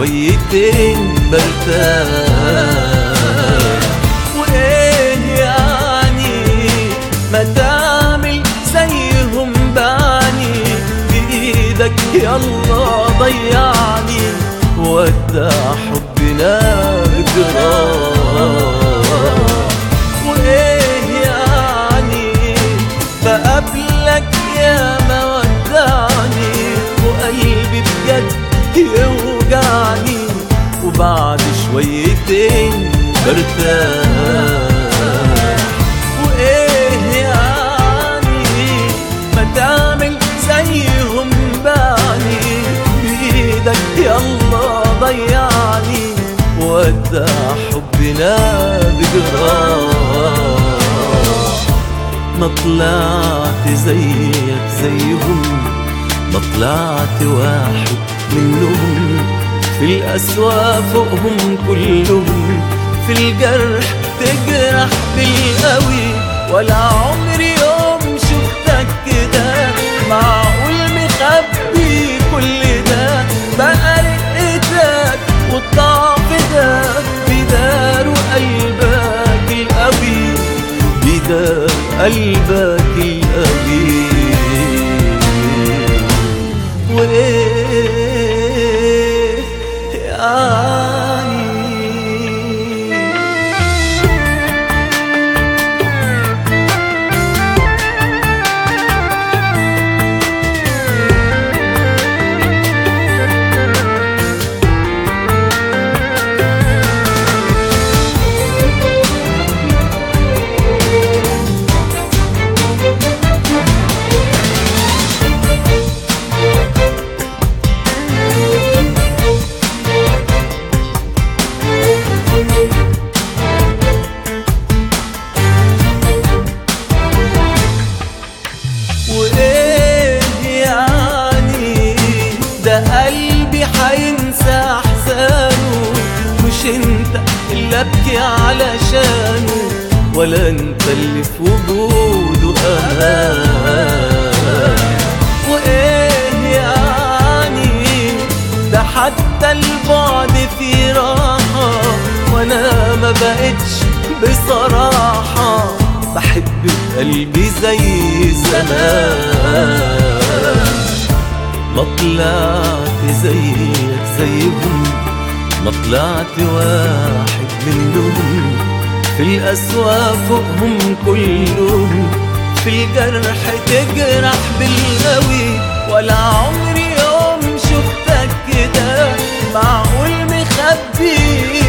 شويتين برتاح وايه يعني ما تعمل زيهم بعني بايدك يلا ضيعني ودع حبنا جراح وايه يعني بقابلك يا ما ودعني وقلبي بجد يوجعني وبعد شويتين برتاح وايه يعني ما تعمل زيهم بعني بايدك يلا ضيعني ودع حبنا بجراح ما طلعت زيك زيهم ما طلعت واحد منهم في الأسوأ فوقهم كلهم في الجرح تجرح بالقوي ولا عمري يوم شفتك كده معقول مخبي كل ده بقى رقتك والضعف ده بدار قلبك القوي بدار قلبك القوي وايه يعني وايه يعني ده قلبي حينسى احزانه مش انت اللي ابكي علشانه ولا انت اللي في وجوده امان وايه يعني ده حتى البعد فيه راحة وانا ما بقتش بصراحة بحب قلبي زي زمان ما طلعت زيك زيهم ما طلعت واحد منهم في الأسوأ فوقهم كلهم في الجرح تجرح بالقوي ولا عمري يوم شفتك كده معقول مخبي